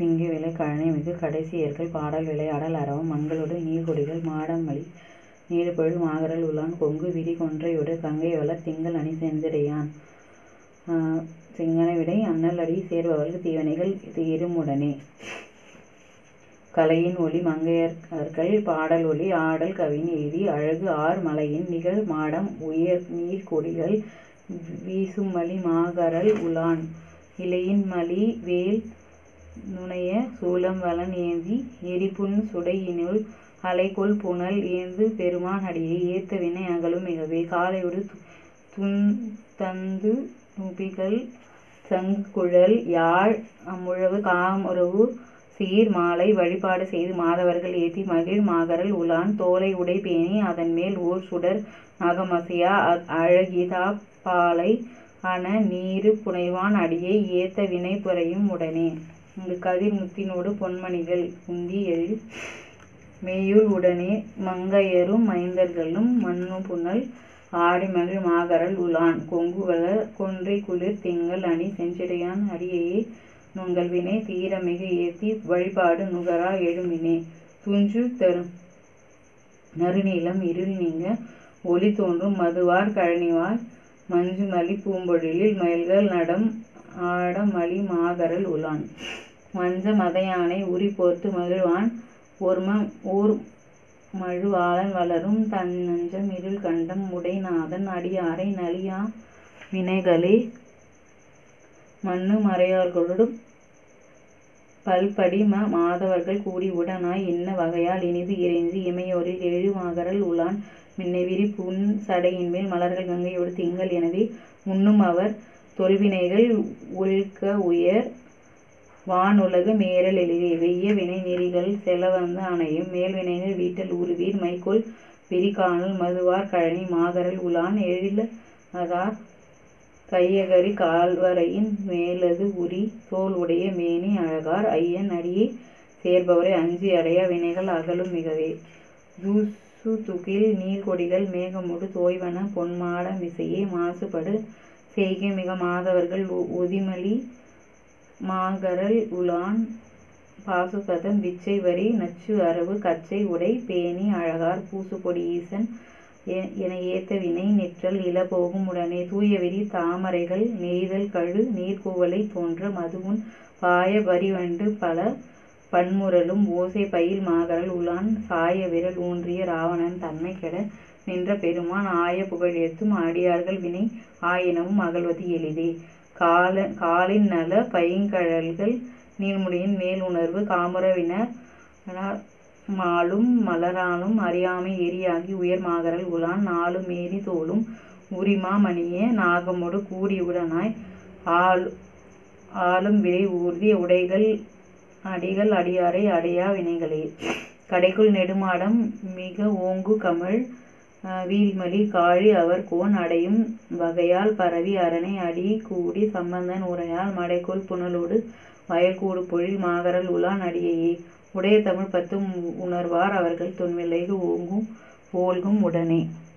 Wing விளை கழனிமிகு கடைசியர்கள் பாடல் விளையாடல் அரவம் மங்களொடு நீள்கொடிகள் மாடமலி நீடுபொழில் மாகறல் உலான் கொங்கு விரி கொன்றையொடு கங்கைவளர் திங்கள் அணி செஞ்சடையான் சிங்கனை விடை அண்ணல் அடி சேர்பவர்க்கு தீவினைகள் தீருமுடனே. கலையின் ஒலி மங்கையர்கள் பாடல் ஒலி ஆடல் கவின் எய்தி அழகு ஆர் மலையின் நிகழ் மாடம் உயர்நீர்க் கொடிகள் வீசுமலி மாகறல் உலான் இலையின் மலி வேல் நுனைய சூலம் வலன் ஏந்தி எரிபுன் சுடையினுள் அலைகொள் புனல் ஏந்து பெருமான் அடியை ஏத்த வினை அகலும் மிகவே. காலையொடு துந்தந்து நுபிகள் சங்கு குழல் யாழ் முழவு காமருவு சீர் மாலை வழிபாடு செய்து மாதவர்கள் ஏத்தி மகிழ் மாகறல் உலான் தோலை உடை பேணி அதன்மேல் ஓர் சுடர் நகமசையா அழகிதாப் பாலை அன நீறு புனைவான் அடியை ஏத்த வினை புரையும் உடனே. இங்கு கதிர் முத்தினொடு பொன்மணிகள் உந்தி எழில் மெய்யுள் உடனே மங்கையரும் மைந்தர்களும் மன்னுபுனல் ஆடி மகிழ் மாகறல் உலான் கொங்குவளர் கொன்றைக் குளிர் திங்கள் அணி செஞ்சடையான் அடியையே நுங்கள் வினை தீர மிக ஏத்தி வழிபாடு நுகரா எழுமினே. துஞ்சு நறுநீலம் இருள் நீங்க ஒளி தோன்றும் மதுவார் கழனிவாய் மஞ்சுமலி பூம்பொழிலில் மயில்கள் நடம் ஆட மலி மாகறல் உலான். வஞ்ச மதயானை உரி போர்த்து மகிழ்வான் ஓர் மழு ஆலன் வளரும் தண் நஞ்சம் இருள் கண்டம் உடை நாதன் அடியாரை நலியா வினைகளே மன்னு மறையார்களொடு பல்படி மாதவர்கள் கூடி உடனாய் இன்ன வகையால் இனிது இறைஞ்சி இமையோரில் எழு மாகறல் உலான் மின்னை விரி புன் சடையின்மேல் மலர்கள் கங்கையொடு திங்கள் எனவே முன்னும் அவர் தொல்வினைகள் ஒல்க உயர் வானுலகு மேறல் எளிதே. வெய்ய வினை நெறிகள் செலவந்து அணையும் மேல் வினைகள் வீட்டல் உறுவீர் மைகொள் விரி கானல் மதுவார் கழனி மாகறல் உலான் எழிலதார் கையகரி கால்வரையின் மேலது உரி தோல் உடைய மேனி அழகார் ஐயன் அடியை சேர்பவரை அஞ்சி அடையா வினைகள் அகலும் மிகவே. தூசுதுகில் நீள்கொடிகள் மேகமொடு தோய்வன பொன்மாட மிசையே மாசுபடு செய்கை மிக மாதவர்கள் ஒதிமலி மாகறல் உலான் பாசுபதம் விச்சை வரி நச்சு அரவு கச்சை உடை பேணி அழகார் பூசுபொடி ஈசன் என ஏத்த வினை நிற்றல் இல போகும் உடனே. தூயவிரி தாமரைகள் நெய்தல் கழு நீர்க்குவளை தோன்ற மதுவுன் பாய பரிவண்டு பல பன்முரலும் ஓசை பயில் மாகறல் உலான் சாய விரல் ஊன்றிய இராவணன் தன்மை கெட நின்ற பெருமான் ஆய புகழேத்தும் அடியார்கள் வினை ஆயினவும் அகல்வது எளிதே. காலின் நல பைங்கழல்கள் நீள்முடியின் மேல் உணர்வு காமுற வினர் மாலும் மலராலும் அறியாமை எரியாகி உயர் மாகறல் உலான் நாலு மேனி தோலும் உரிமா மணிய நாகமொடு கூடி உடனாய் ஆலும் விடை ஊர்தி உடைகள் அடிகள் அடியாரை அடையா வினைகளே. கடைக்குள் நெடுமாடம் மிக ஓங்கு கமழ் வீழ்மலி காழி அவர் கோன் அடையும் வகையால் பரவி அரணை அடி கூடி சம்பந்தன் உரையால் மடைகொள் புனலொடு வயல் கூடு பொழில் மாகறல் உலான் அடியையே. உடைய தமிழ் பத்தும் உணர்வார் அவர்கள் தொன்மிளைகு ஓல்கும் உடனே.